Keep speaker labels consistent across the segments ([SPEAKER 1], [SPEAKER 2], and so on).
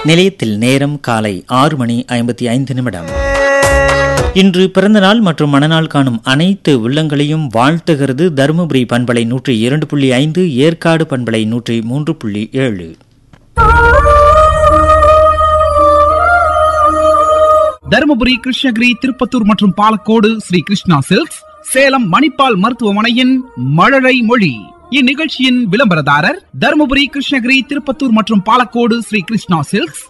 [SPEAKER 1] நிலையத்தில் நேரம் காலை ஆறு மணி ஐம்பத்தி ஐந்து நிமிடம் இன்று பிறந்தநாள் மற்றும் மணநாள் காணும் அனைத்து உள்ளங்களையும் வாழ்த்துகிறது தருமபுரி பண்பலை நூற்றி இரண்டு புள்ளி ஐந்து ஏற்காடு பண்பலை நூற்றி மூன்று புள்ளி ஏழு
[SPEAKER 2] தருமபுரி கிருஷ்ணகிரி திருப்பத்தூர் மற்றும் பாலக்கோடு ஸ்ரீ கிருஷ்ணா சில்க்ஸ் சேலம் மணிப்பால் மருத்துவமனையின் மழலை மொழி இந்நிகழ்ச்சியின் விளம்பரதாரர் தருமபுரி கிருஷ்ணகிரி திருப்பத்தூர் மற்றும் பாலக்கோடு ஸ்ரீ கிருஷ்ணா சில்க்ஸ்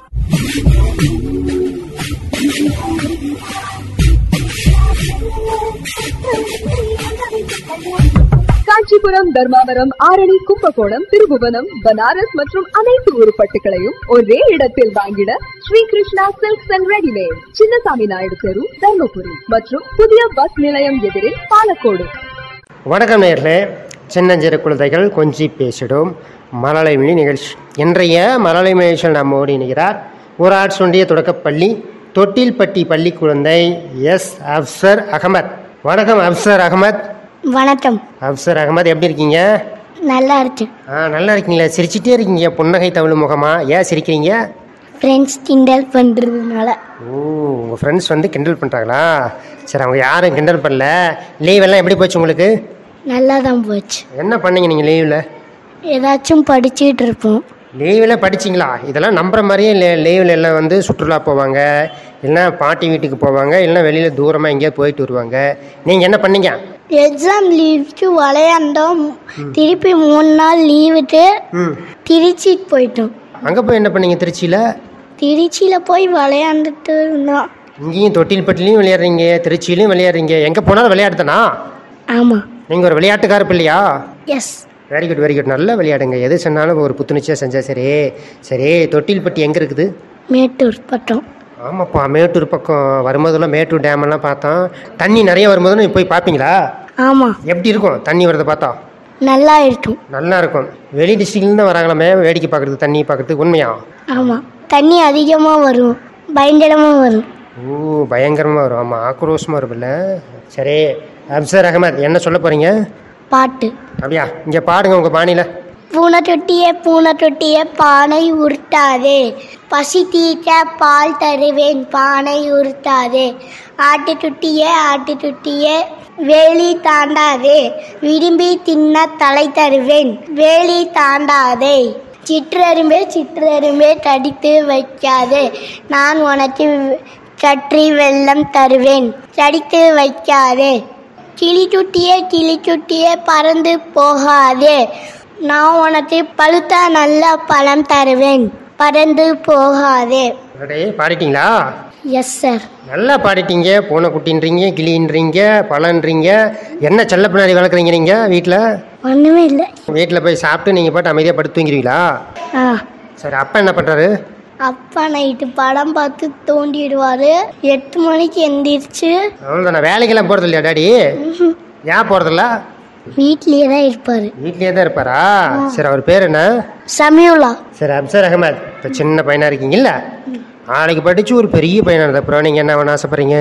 [SPEAKER 3] காஞ்சிபுரம் தர்மாவரம் ஆரணி கும்பகோணம் திருபுவனம் பனாரஸ் மற்றும் அனைத்து உருப்பட்டுகளையும் ஒரே இடத்தில் வாங்கிட Sri Krishna silks and readymade Chinnasamy Naidu தெரு தர்மபுரி மற்றும் புதிய பஸ் நிலையம் எதிரில் பாலக்கோடு
[SPEAKER 4] வணக்கம் நேர்களே சின்னஞ்சிறு குழந்தைகள் கொஞ்சி பேசிடும் மலலை மொழி நிகழ்ச்சி இன்றைய மலலை நிகழ்ச்சியில் நம்மோடு இணைகிறார் ஊராட்சி ஒன்றிய தொடக்கப்பள்ளி தொட்டில்பட்டி பள்ளி குழந்தை எஸ் அப்சர் அகமத் வணக்கம் அப்சர் அகமத்
[SPEAKER 5] வணக்கம்
[SPEAKER 4] அப்சர் அகமத் எப்படி இருக்கீங்க
[SPEAKER 5] நல்லா இருக்கேன்
[SPEAKER 4] ஆ நல்லா இருக்கீங்களா சிரிச்சிட்டே இருக்கீங்க புன்னகை தமிழ் முகமா ஏன் சிரிக்கிறீங்க
[SPEAKER 5] ஃப்ரெண்ட்ஸ் கிண்டல் பண்ணுறதுனால
[SPEAKER 4] ஓ உங்கள் ஃப்ரெண்ட்ஸ் வந்து கிண்டல் பண்ணுறாங்களா சரி அவங்க யாரும் கிண்டல் பண்ணல லீவ் எல்லாம் எப்படி போச்சு உங்களுக்கு
[SPEAKER 5] நல்லா தான் போச்சு
[SPEAKER 4] என்ன பண்ணீங்க நீங்கள் லீவில்
[SPEAKER 5] ஏதாச்சும் படிச்சுட்டு இருப்போம்
[SPEAKER 4] லீவில் படிச்சிங்களா இதெல்லாம் நம்புற மாதிரியே இல்லை லீவில் எல்லாம் வந்து சுற்றுலா போவாங்க இல்லைன்னா பாட்டி வீட்டுக்கு போவாங்க இல்லைன்னா வெளியில் தூரமாக எங்கேயாவது போயிட்டு வருவாங்க நீங்கள் என்ன பண்ணீங்க
[SPEAKER 5] எக்ஸாம் லீவுக்கு விளையாண்டோம் திருப்பி மூணு நாள் லீவுட்டு
[SPEAKER 4] ம்
[SPEAKER 5] திருச்சிக்கு போயிட்டோம்
[SPEAKER 4] அங்கே போய் என்ன பண்ணீங்க திருச்சியில்
[SPEAKER 5] திருச்சியில் போய் விளையாண்டுட்டு இருந்தோம்
[SPEAKER 4] இங்கேயும் தொட்டில்பட்டிலையும் விளையாடுறீங்க திருச்சியிலையும் விளையாடுறீங்க எங்கே போனாலும் விளையாடுதானா
[SPEAKER 5] ஆமாம்
[SPEAKER 4] நீங்கள் ஒரு விளையாட்டுக்கார பிள்ளையா
[SPEAKER 5] yes
[SPEAKER 4] very good very good நல்லா விளையாடுங்க எது சொன்னாலும் ஒரு புத்துணர்ச்சியாக செஞ்சால் சரி சரி தொட்டில்பட்டி எங்கே இருக்குது
[SPEAKER 5] மேட்டூர் பட்டம்
[SPEAKER 4] ஆமாப்பா மேட்டூர் பக்கம் வரும்போதெல்லாம் மேட்டூர் டேம் எல்லாம் பார்த்தோம் தண்ணி நிறைய வரும்போது போய் பார்ப்பீங்களா
[SPEAKER 5] ஆமாம்
[SPEAKER 4] எப்படி இருக்கும் தண்ணி வரதை பார்த்தா
[SPEAKER 5] நல்லா இருக்கும்
[SPEAKER 4] நல்லா இருக்கும் வெளி டிஸ்ட்ரிக்ட்லேருந்து வராங்களாமே வேடிக்கை பார்க்குறது தண்ணி பார்க்குறதுக்கு உண்மையா
[SPEAKER 5] ஆமாம் தண்ணி அதிகமாக வரும் பயங்கரமாக வரும்
[SPEAKER 4] ஓ பயங்கரமாக வரும் ஆமாம் ஆக்ரோஷமாக இருக்கும்ல சரி அப்சர் அகமத் என்ன சொல்ல போகிறீங்க
[SPEAKER 5] பாட்டு
[SPEAKER 4] அப்படியா இங்கே பாடுங்க உங்கள் பாணியில்
[SPEAKER 5] பூனை தொட்டியே பூனை தொட்டியே பானை உருட்டாதே பசி தீட்ட பால் தருவேன் பானை உருட்டாதே ஆட்டு துட்டியே ஆட்டு துட்டியே வேலி தாண்டாதே விரும்பி தின்ன தலை தருவேன் வேலி தாண்டாதே சிற்றரும்பே சிற்றரும்பே தடித்து வைக்காதே நான் உனக்கு சற்றி வெள்ளம் தருவேன் தடித்து வைக்காதே கிளி சுட்டியே கிளி சுட்டியே பறந்து போகாதே நான் உனக்கு பழுத்த நல்ல பழம் தருவேன் பறந்து போகாதே
[SPEAKER 4] அடே பாடிட்டீங்களா
[SPEAKER 5] எஸ் சார்
[SPEAKER 4] நல்லா பாடிட்டீங்க பூனை குட்டின்றீங்க கிளின்றீங்க பழன்றீங்க என்ன செல்ல பின்னாடி வளர்க்குறீங்க நீங்கள் வீட்டில்
[SPEAKER 5] ஒன்றுமே இல்லை
[SPEAKER 4] வீட்டில் போய் சாப்பிட்டு நீங்கள் பாட்டு அமைதியாக படுத்து தூங்கிடுவீங்களா
[SPEAKER 5] ஆ
[SPEAKER 4] சரி அப்பா என்ன பண்ணுறாரு
[SPEAKER 5] அப்பா நைட்டு படம் பார்த்து தோண்டிடுவார் எட்டு மணிக்கு எந்திரிச்சு
[SPEAKER 4] அவ்வளோதானே வேலைக்கெல்லாம் போகிறது இல்லையா டாடி ஏன் போகிறதில்ல
[SPEAKER 5] வீட்லேயே தான் இருப்பார்
[SPEAKER 4] வீட்லேயே தான் இருப்பாரா சரி அவர் பேர் என்ன
[SPEAKER 5] சமியுலா
[SPEAKER 4] சரி அப்சர் அகமத் இப்போ சின்ன பையனாக இருக்கீங்கல்ல நாளைக்கு படித்து ஒரு பெரிய பையனாக அப்புறம் நீங்கள் என்ன பண்ண ஆசைப்படுறீங்க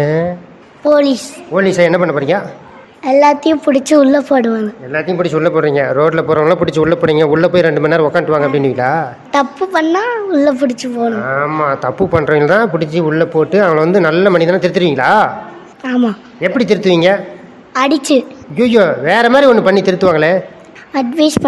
[SPEAKER 5] போலீஸ்
[SPEAKER 4] போலீஸை என்ன பண்ண போகிறீங்க
[SPEAKER 5] எல்லாத்தையும் பிடிச்சி உள்ளே போடுவாங்க
[SPEAKER 4] எல்லாத்தையும் பிடிச்சி உள்ளே போடுறீங்க ரோட்டில் போகிறவங்களாம் பிடிச்சி உள்ளே போடுறீங்க உள்ளே போய் ரெண்டு மணி நேரம் உட்காந்துவாங்க அப்படின்னுவீங்களா
[SPEAKER 5] தப்பு பண்ணால் உள்ளே பிடிச்சி போகணும்
[SPEAKER 4] ஆமாம் தப்பு பண்ணுறவங்க தான் பிடிச்சி உள்ளே போட்டு அவங்கள வந்து நல்ல மனிதனை திருத்துவீங்களா
[SPEAKER 5] ஆமாம்
[SPEAKER 4] எப்படி திருத்துவீங்க
[SPEAKER 5] அடிச்சு
[SPEAKER 4] ஐயோ வேற மாதிரி ஒன்று பண்ணி திருத்துவாங்களே
[SPEAKER 5] அட்வைஸ்